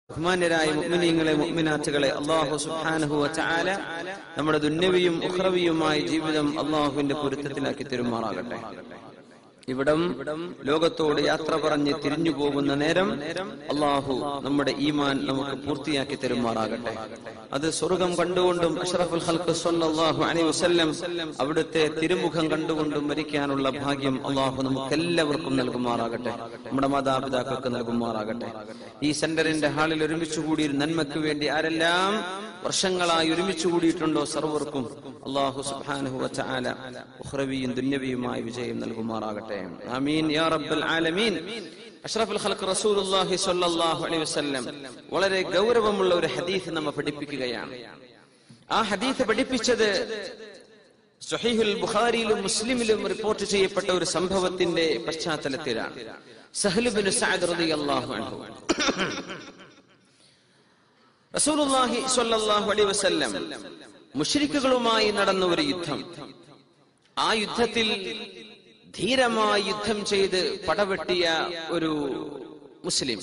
ബഹുമാന്യരായ മുഅ്മിനീങ്ങളെ മുഅ്മിനാത്തുകളെ അള്ളാഹു സുബ്ഹാനഹു വതആല നമ്മുടെ ദുന്യവിയും ഉഖ്റവിയുമായ ജീവിതം അള്ളാഹുവിന്റെ പൊരുത്തത്തിലാക്കി തരുമാറാകട്ടെ ഇവിടം ലോകത്തോട് യാത്ര പറഞ്ഞ് തിരിഞ്ഞു പോകുന്ന നേരം അള്ളാഹു നമ്മുടെ ഈമാൻ നമുക്ക് പൂർത്തിയാക്കി തരുമാറാകട്ടെ അത് സ്വർഗം കണ്ടുകൊണ്ടും അഷ്റഫുൽ ഖൽഖ് സ്വല്ലല്ലാഹു അലൈഹി വസല്ലം അവിടുത്തെ തിരുമുഖം കണ്ടുകൊണ്ടും മരിക്കാനുള്ള ഭാഗ്യം അള്ളാഹു നമുക്കെല്ലാവർക്കും നൽകുമാറാകട്ടെ നമ്മുടെ മാതാപിതാക്കൾക്ക് നൽകുമാറാകട്ടെ ഈ സെന്ററിന്റെ ഹാളിൽ ഒരുമിച്ച് കൂടി നന്മയ്ക്ക് വേണ്ടി ആരെല്ലാം വർഷങ്ങളായി ഒരുമിച്ച് കൂടിയിട്ടുണ്ടോ സർവർക്കും അള്ളാഹു സുബ്ഹാനഹു വതആല ഉഖ്റവിയും ദുന്യവിയുമായ വിജയം നൽകുമാറാകട്ടെ ആമീൻ യാ റബ്ബൽ ആലമീൻ അഷ്റഫുൽ ഖൽഖ് റസൂലുള്ളാഹി സ്വല്ലല്ലാഹു അലൈഹി വസല്ലം വളരെ ഗൗരവമുള്ള ഒരു ഹദീസ് നമ്മെ പഠിപ്പിക്കുകയാണ് ആ ഹദീസ് പഠിപ്പിച്ചത് സഹീഹുൽ ബുഖാരിയിലും മുസ്ലിമിലും റിപ്പോർട്ട് ചെയ്യപ്പെട്ട ഒരു സംഭവത്തിന്റെ പശ്ചാത്തലത്തിലാണ് സഹലുബിൻ സഅദ് റളിയല്ലാഹു അൻഹു റസൂലുള്ളാഹി സ്വല്ലല്ലാഹു അലൈഹി വസല്ലം മുശ്രിക്കുകളുമായി നടന്ന ഒരു യുദ്ധം ആ യുദ്ധത്തിൽ ധീരമായി യുദ്ധം ചെയ്ത് പടവെട്ടിയ ഒരു മുസ്ലിം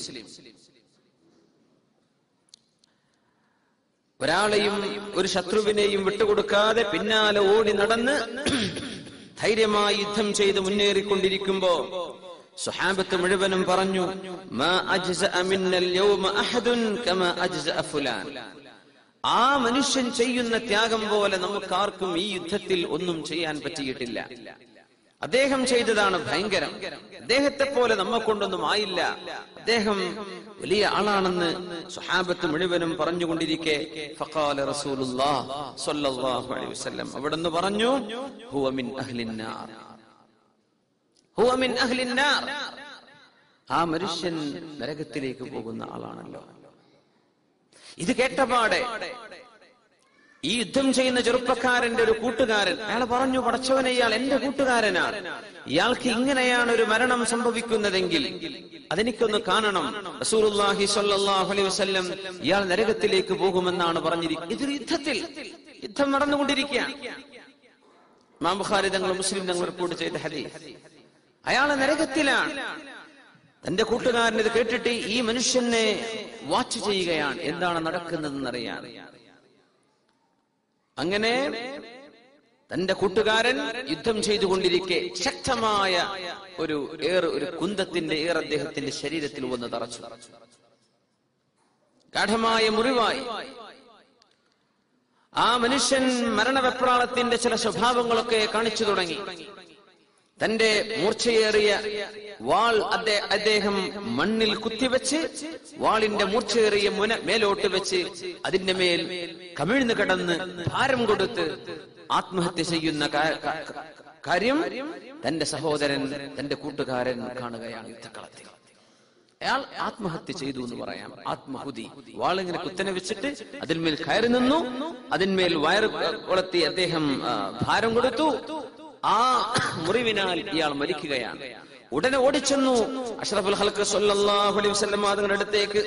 ഒരാളെയും ഒരു ശത്രുവിനെയും വിട്ടുകൊടുക്കാതെ പിന്നാലെ ഓടി നടന്ന് ധൈര്യമായി യുദ്ധം ചെയ്ത് മുന്നേറിക്കൊണ്ടിരിക്കുമ്പോ സുഹാബത്ത് മുഴുവനും പറഞ്ഞു മാ അജ്സഅ മിന്നൽ യൗമ അഹദുൻ കമാ അജ്സഅ ഫുലാൻ ആ മനുഷ്യൻ ചെയ്യുന്ന ത്യാഗം പോലെ നമുക്കാർക്കും ഈ യുദ്ധത്തിൽ ഒന്നും ചെയ്യാൻ പറ്റിയിട്ടില്ല അദ്ദേഹം ചെയ്തതാണ് ഭയങ്കരം അദ്ദേഹത്തെ പോലെ നമ്മെ കൊണ്ടൊന്നും ആയില്ല അദ്ദേഹം വലിയ ആളാണെന്ന് സുഹാബത്ത് മുഴുവനും പറഞ്ഞുകൊണ്ടിരിക്കെ ഫഖാല റസൂലുള്ളാഹ് സ്വല്ലല്ലാഹു അലൈഹി വസല്ലം അവിടുന്ന് പറഞ്ഞു ഹുവ മിൻ അഹ്ലിന്നാർ ഹുവ മിൻ അഹ്ലിന്നാർ ആ മനുഷ്യൻ നരകത്തിലേക്ക് പോകുന്ന ആളാണല്ലോ ഇത് കേട്ടപാടെ ഈ യുദ്ധം ചെയ്യുന്ന ചെറുപ്പക്കാരന്റെ ഒരു കൂട്ടുകാരൻ അയാൾ പറഞ്ഞു പടച്ചവനെ ഇയാൾ എന്റെ കൂട്ടുകാരനാണ് ഇയാൾക്ക് ഇങ്ങനെയാണ് ഒരു മരണം സംഭവിക്കുന്നതെങ്കിൽ അതെനിക്കൊന്ന് കാണണം റസൂലുള്ളാഹി സ്വല്ലല്ലാഹു അലൈഹി വസല്ലം ഇയാൾ നരകത്തിലേക്ക് പോകുമെന്നാണ് പറഞ്ഞിരിക്കുന്നത് ഇതൊരു യുദ്ധത്തിൽ യുദ്ധം നടന്നുകൊണ്ടിരിക്കുകയാണ് ഇമാം ബുഖാരി തങ്ങൾ മുസ്ലിം തങ്ങൾ റിപ്പോർട്ട് ചെയ്ത ഹദീസ് അയാൾ നരകത്തിലാണ് തന്റെ കൂട്ടുകാരൻ ഇത് കേട്ടിട്ട് ഈ മനുഷ്യനെ വാച്ച് ചെയ്യുകയാണ് എന്താണ് നടക്കുന്നതെന്നറിയാൻ അങ്ങനെ തന്റെ കൂട്ടുകാരൻ യുദ്ധം ചെയ്തുകൊണ്ടിരിക്കെ ശക്തമായ ഒരു ഏർ ഒരു കുന്തത്തിന്റെ ഏർ അദ്ദേഹത്തിന്റെ ശരീരത്തിൽ വന്ന് തറച്ചു ഗാഠമായ മുറിവായി ആ മനുഷ്യൻ മരണവെപ്രാളത്തിന്റെ ചില സ്വഭാവങ്ങളൊക്കെ കാണിച്ചു തുടങ്ങി തന്റെ മൂർച്ചയേറിയ വാൾ അദ്ദേഹം മണ്ണിൽ കുത്തിവെച്ച് വാളിന്റെ മൂർച്ചയേറിയ മുന മേലോട്ട് വെച്ച് അതിന്റെ മേൽ കമിഴ്ന്നു കിടന്ന് ഭാരം കൊടുത്ത് ആത്മഹത്യ ചെയ്യുന്ന കാര്യം തന്റെ സഹോദരൻ തന്റെ കൂട്ടുകാരൻ കാണുകയാണ് യുദ്ധക്കളത്തിൽ അയാൾ ആത്മഹത്യ ചെയ്തു എന്ന് പറയാം ആത്മഹുതി വാളിങ്ങനെ കുത്തനെ വെച്ചിട്ട് അതിന്മേൽ കയറി നിന്നു അതിന്മേൽ വയറ് കൊളത്തി അദ്ദേഹം ഭാരം കൊടുത്തു ആ മുറിവിനാൽ ഇയാൾ മരിക്കുകയാണ് ഉടനെ ഓടിച്ചെന്നു അഷ്റഫുൽ ഹൽക്ക് സല്ലല്ലാഹു അലൈഹി വസല്ലം തങ്ങളുടെ അടുത്തേക്ക്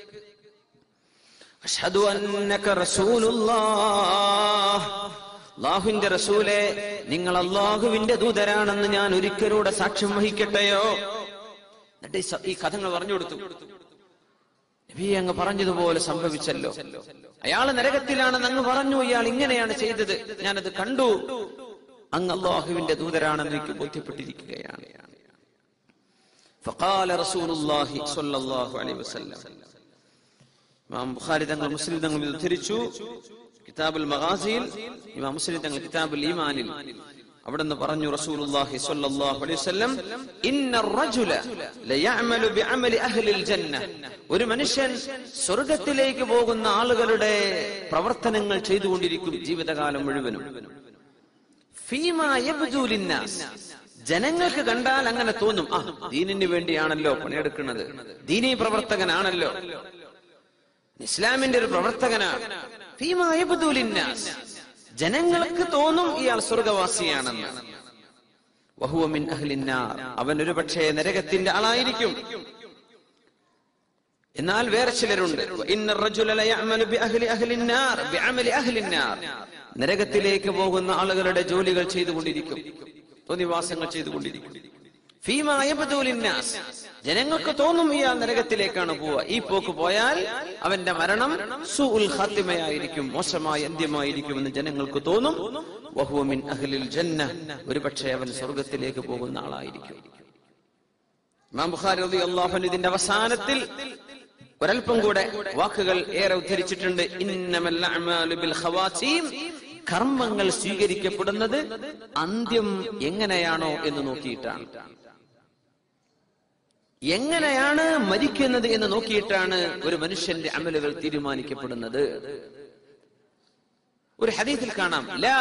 അഷ്ഹദു അന്നക റസൂലുള്ളാഹ് അല്ലാഹുവിന്റെ റസൂലെ നിങ്ങൾ അല്ലാഹുവിന്റെ ദൂതരാണെന്ന് ഞാൻ ഒരിക്കലൂടെ സാക്ഷ്യം വഹിക്കട്ടെയോ എന്നിട്ട് ഈ കഥകൾ പറഞ്ഞു കൊടുത്തു നബി അങ്ങ് പറഞ്ഞതുപോലെ സംഭവിച്ചല്ലോ അയാൾ നരകത്തിലാണെന്ന് അങ്ങ് പറഞ്ഞു ഇയാൾ ഇങ്ങനെയാണ് ചെയ്തത് ഞാനത് കണ്ടു അങ്ങ് അള്ളാഹുവിന്റെ ദൂതരാണെന്ന് എനിക്ക് ബോധ്യപ്പെട്ടിരിക്കുകയാണ് فقال رسول الله صلى الله عليه وسلم ഇമാം ബുഖാരി തങ്ങൾ മുസ്ലിം തങ്ങൾ ഇത് ഉദ്ധരിച്ചു കിതാബുൽ മഗാസിയിൽ ഇമാം മുസ്ലിം തങ്ങൾ കിതാബുൽ ഈമാനിൽ അവിടുന്ന് പറഞ്ഞു റസൂലുള്ളാഹി സ്വല്ലല്ലാഹു അലൈഹി വസല്ലം ഇന്ന റജുല ലയഅമലു ബിഅമലി അഹ്ലിൽ ജന്ന ഒരു മനുഷ്യൻ സ്വർഗ്ഗത്തിലേക്ക് പോകുന്ന ആളുകളുടെ പ്രവർത്തനങ്ങൾ ചെയ്തുകൊണ്ടിരിക്കും ജീവിതകാലം മുഴുവനും ജനങ്ങൾക്ക് കണ്ടാൽ അങ്ങനെ തോന്നും ആ ദീനിന് വേണ്ടിയാണല്ലോ പണിയെടുക്കുന്നത് ദീനീ പ്രവർത്തകനാണല്ലോ ഇസ്ലാമിന്റെ ഒരു പ്രവർത്തകനാണ് ജനങ്ങൾക്ക് തോന്നും ഇയാൾ സ്വർഗവാസിയാണെന്ന് വഹുവമിൻ അഹ്ലിന്നാർ അവൻ ഒരു പക്ഷേ നരകത്തിന്റെ ആളായിരിക്കും എന്നാൽ വേറെ ചിലരുണ്ട് നരകത്തിലേക്ക് പോകുന്ന ആളുകളുടെ ജോലികൾ ചെയ്തുകൊണ്ടിരിക്കും തോന്നിവാസങ്ങൾ ചെയ്തുകൊണ്ടിരിക്കും ജനങ്ങൾക്ക് തോന്നും ഇയാൾ നരകത്തിലേക്കാണ് പോവുക ഈ പോക്ക് പോയാൽ അവന്റെ മരണം സുഉൽ ഖാത്തിമയായിരിക്കും മോശമായ അന്ത്യമായിരിക്കും എന്ന് ജനങ്ങൾക്ക് തോന്നും വഹുവ മിൻ അഹ്ലിൽ ജന്ന ഒരുപക്ഷെ അവൻ സ്വർഗത്തിലേക്ക് പോകുന്ന ആളായിരിക്കും ഇമാം ബുഖാരി റളിയല്ലാഹു അൻഹു ഇതിന്റെ അവസാനത്തിൽ ഒരൽപ്പം കൂടെ വാക്കുകൾ ഏറെ ഉദ്ധരിച്ചിട്ടുണ്ട് ഇന്നമൽ അഅ്മാലു ബിൽ ഖവാതീം കർമ്മങ്ങൾ സ്വീകരിക്കപ്പെടുന്നത് അന്ത്യം എങ്ങനെയാണോ എന്ന് നോക്കിയിട്ടാണ് എങ്ങനെയാണ് മരിക്കുന്നത് എന്ന് നോക്കിയിട്ടാണ് ഒരു മനുഷ്യന്റെ അമലുകൾ തീരുമാനിക്കപ്പെടുന്നത് ഒരു ഹദീസിൽ കാണാം ലാ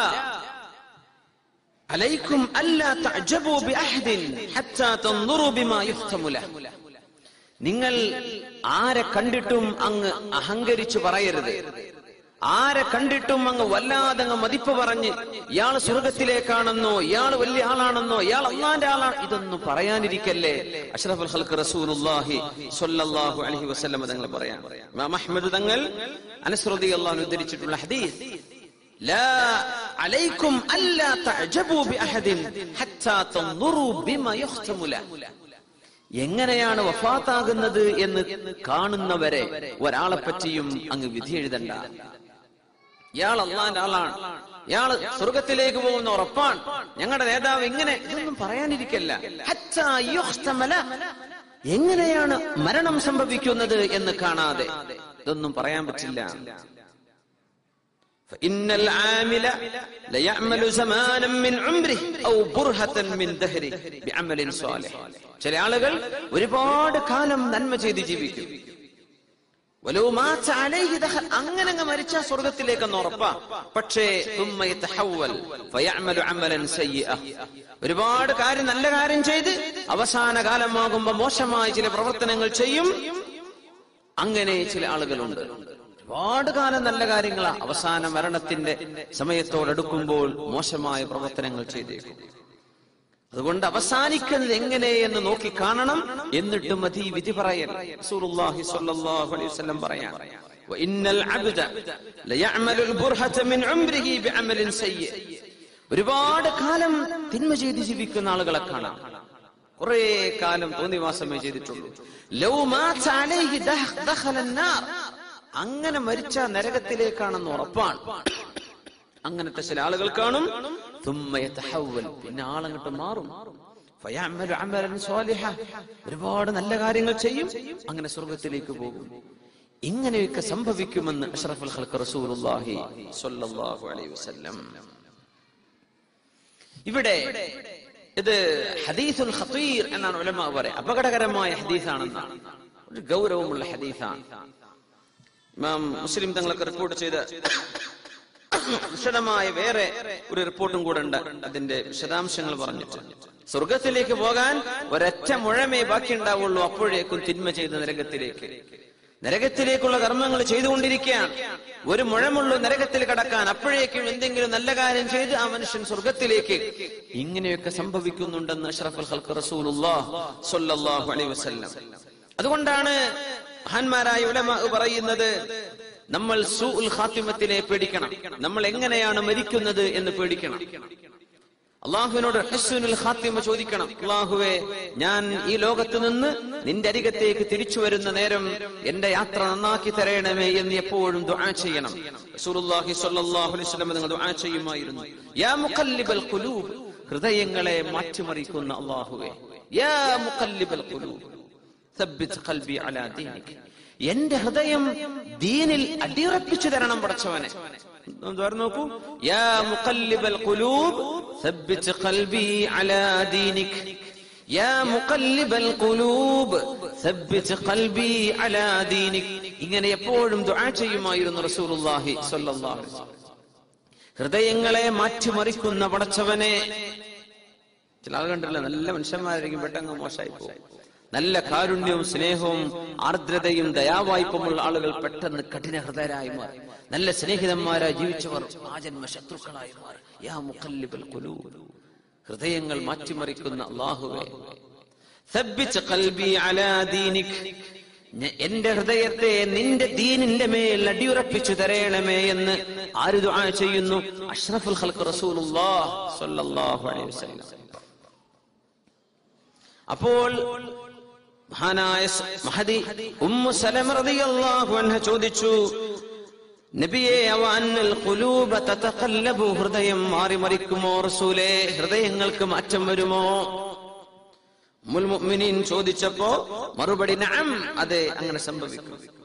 അലൈക്കും അല്ലാ തഅജബു ബിഅഹദിൻ ഹത്താ തൻദുറു ബിമാ യുഹ്തമു ലഹ് നിങ്ങൾ ആരെ കണ്ടിട്ടും അങ്ങ് അഹങ്കരിച്ചു പറയരുത് ആരെ കണ്ടിട്ടും അങ്ങ് വല്ലാതെ അങ്ങ് മതിപ്പ് പറഞ്ഞ് ഇയാൾ സ്വർഗത്തിലേക്കാണെന്നോ ഇയാൾ വലിയ ആളാണെന്നോ ഇയാൾ അള്ളാന്റെ ആളാണ് ഇതൊന്നും പറയാനിരിക്കല്ലേ അഷ്റഫുൽ ഖൽഖ് റസൂലുള്ളാഹി സ്വല്ലല്ലാഹു അലൈഹി വസല്ലം തങ്ങൾ പറയാം ഇമാം അഹ്മദ് തങ്ങൾ അനസ് റളിയല്ലാഹു അൻഹു ഉദ്ധരിച്ചിട്ടുള്ള ഹദീസ് لا عليكم ألا تعجبوا بأحد حتى تنظروا بما يختم له എങ്ങനെയാണ് വഫാത്താകുന്നത് എന്ന് കാണുന്നവരെ ഒരാളെ പറ്റിയും അങ്ങ് വിധി എഴുതണ്ട ഇയാൾ അള്ളാന്റെ ആളാണ് ഇയാള് സ്വർഗത്തിലേക്ക് പോകുന്ന ഉറപ്പാണ് ഞങ്ങളുടെ നേതാവ് ഇങ്ങനെ ഇതൊന്നും പറയാനിരിക്കല്ല ഹത്താ യുഖ്തമല. എങ്ങനെയാണ് മരണം സംഭവിക്കുന്നത് എന്ന് കാണാതെ ഇതൊന്നും പറയാൻ പറ്റില്ല فإن العامل ليعمل زمانا من عمره أو برهة من دهره بعمل صالح ചില ആളുകൾ ഒരുപാട് കാലം നന്മ ചെയ്ത് ജീവിക്കും വലോ മാച്ച അലൈഹി ദഖൽ അങ്ങനെ അങ്ങ് മരിച്ച സ്വർഗത്തിലേക്കെന്ന് ഉറപ്പാ പക്ഷേ ثم يتحول فيعمل عملا سيئا ഒരുപാട് കാര്യം നല്ല കാര്യം ചെയ്ത് അവസാന കാലമാകുമ്പോ മോശമായ ചില പ്രവർത്തനങ്ങൾ ചെയ്യും അങ്ങനെ ചില ആളുകളുണ്ട് ഒരുപാട് കാലം നല്ല കാര്യങ്ങളാ അവസാന മരണത്തിന്റെ സമയത്തോടടുക്കുമ്പോൾ മോശമായ പ്രവർത്തനങ്ങൾ ചെയ്തേക്കും അതുകൊണ്ട് അവസാനിക്കുന്നത് എങ്ങനെ എന്ന് നോക്കി കാണണം എന്നിട്ട് മതി വിധി പറയൽ റസൂലുള്ളാഹി സ്വല്ലല്ലാഹു അലൈഹി വസല്ലം പറയാം വഇന്നൽ അബ്ദ ലയഅമലുൽ ബുർഹത മിൻ ഉംരിഹി ബിഅമലിൻ സയ്യി ഒരുപാട് കാലം തിന്മ ചെയ്ത് ജീവിക്കുന്ന ആളുകളെ കാണാം കുറെ കാലം തോന്നിവാസമേ ചെയ്തിട്ടുള്ളൂ ലൗ മാത അലൈഹി ദഖ- ദഖലൻ നാർ അങ്ങനെ മരിച്ച നരകത്തിലേക്കാണെന്ന് ഉറപ്പാണ് അങ്ങനത്തെ ചില ആളുകൾ കാണും ثم يتحول പിന്നെ ആളങ്ങോട്ട് മാറും فيعمل عملا صالحا ഒരുപാട് നല്ല കാര്യങ്ങൾ ചെയ്യും അങ്ങനെ സ്വർഗത്തിലേക്ക് പോകും ഇങ്ങനെയൊക്കെ സംഭവിക്കുമെന്ന് അഷ്റഫുൽ ഖൽഖ് റസൂലുള്ളാഹി സ്വല്ലല്ലാഹു അലൈഹി വസല്ലം ഇവിടെ ഇത് ഹദീസുൽ ഖതീർ എന്നാണ് ഉലമ പറയുക അപകടകരമായ ഹദീസാണെന്നാണ് ഒരു ഗൗരവമുള്ള ഹദീസാണ് ഇമാം മുസ്ലിം തങ്ങളൊക്കെ റിപ്പോർട്ട് ചെയ്ത വിശദമായ വേറെ ഒരു റിപ്പോർട്ടും കൂടെ ഉണ്ട് അതിന്റെ വിശദാംശങ്ങൾ പറഞ്ഞിട്ട് സ്വർഗത്തിലേക്ക് പോകാൻ ഒരൊറ്റ മുഴമേ ബാക്കി ഉണ്ടാവുള്ളൂ അപ്പോഴേക്കും തിന്മ ചെയ്ത നരകത്തിലേക്ക് നരകത്തിലേക്കുള്ള കർമ്മങ്ങൾ ചെയ്തുകൊണ്ടിരിക്കുകയാണ് ഒരു മുഴമുള്ളൂ നരകത്തിൽ കടക്കാൻ അപ്പോഴേക്കും എന്തെങ്കിലും നല്ല കാര്യം ചെയ്ത് ആ മനുഷ്യൻ സ്വർഗത്തിലേക്ക് ഇങ്ങനെയൊക്കെ സംഭവിക്കുന്നുണ്ടെന്ന് അഷ്റഫുൽ ഖൽഖ് റസൂലുള്ളാഹ് സ്വല്ലല്ലാഹു അലൈഹി വസല്ലം അതുകൊണ്ടാണ് മഹാന്മാരായ ഉലമ പറയുന്നത് നമ്മൾ സൂഉൽ ഖാത്തിമത്തിനെ പേടിക്കണം നമ്മൾ എങ്ങനെയാണ് മരിക്കുന്നത് എന്ന് പേടിക്കണം അള്ളാഹുവിനോട് ഹസ്സുനുൽ ഖാത്തിമ ചോദിക്കണം അള്ളാഹുവെ ഞാൻ ഈ ലോകത്ത് നിന്ന് നിന്റെ അരികത്തേക്ക് തിരിച്ചു വരുന്ന നേരം എന്റെ യാത്ര നന്നാക്കി തരയണമേ എന്ന് എപ്പോഴും ദുആ ചെയ്യണം റസൂലുള്ളാഹി സ്വല്ലല്ലാഹു അലൈഹി വസല്ലം നിങ്ങൾ ദുആ ചെയ്യുമായിരുന്നു യാ മുഖല്ലിബൽ ഖുലൂബ് ഹൃദയങ്ങളെ മാറ്റിമറിക്കുന്ന അള്ളാഹുവെ യാ മുഖല്ലിബൽ ഖുലൂബ് ثبت قلبي على دينك എന്റെ ഹൃദയം ദീനിൽ അടിയുറപ്പിച്ചു തരണം പടച്ചവനെ ഒന്ന് തുറന്ന് നോക്കൂ യാ മുഖല്ലിബൽ ഖുലൂബ് ثبت قلبي على دينك يا مقلب القلوب ثبت قلبي على دينك ഇങ്ങനെ എപ്പോഴും ദുആ ചെയ്യുമായിരുന്നു റസൂലുള്ളാഹി സ്വല്ലല്ലാഹു അലൈഹി വസല്ലം ഹൃദയങ്ങളെ മാറ്റിമറിക്കുന്ന പടച്ചവനെ ചില ആളുകൾ കണ്ടില്ല നല്ല മനുഷ്യന്മാരായിരിക്കും പെട്ടെന്ന് മോശമായി പോകും നല്ല കാരുണ്യവും സ്നേഹവും ആർദ്രതയും ദയാവായ്പമുള്ള ആളുകൾ പെട്ടെന്ന് കഠിന ഹൃദയരായി മാറി നല്ല സ്നേഹിതന്മാരായി ജീവിച്ചവർ ആജന്മ ശത്രുക്കളായി മാറി യാ മുഖല്ലിബൽ ഖുലൂബ് ഹൃദയങ്ങൾ മാറ്റിമറിക്കുന്ന അള്ളാഹുവേ ثبت قلبي على دينك ഞ- എന്റെ ഹൃദയത്തെ നിന്റെ ദീനിന്റെ മേൽ അടിയുറപ്പിച്ചു തരയണമേ എന്ന് ആര് ദുആ ചെയ്യുന്നു അഷ്റഫുൽ ഖൽഖ് റസൂലുള്ളാഹ് സ്വല്ലല്ലാഹു അലൈഹി വസല്ലം അപ്പോൾ മഹാനായ സ- മഹദി ഉമ്മു സലമ റളിയല്ലാഹു അൻഹ ചോദിച്ചു നബിയെ അവ അന്നൽ ഖുലൂബ തതഖല്ലബു ഹൃദയം മാറി മറിക്കുമോ റസൂലേ ഹൃദയങ്ങൾക്ക് മാറ്റം വരുമോ ഉമ്മുൽ മുഅ്മിനീൻ ചോദിച്ചപ്പോ മറുപടി നഅം അതെ അങ്ങനെ സംഭവിക്കും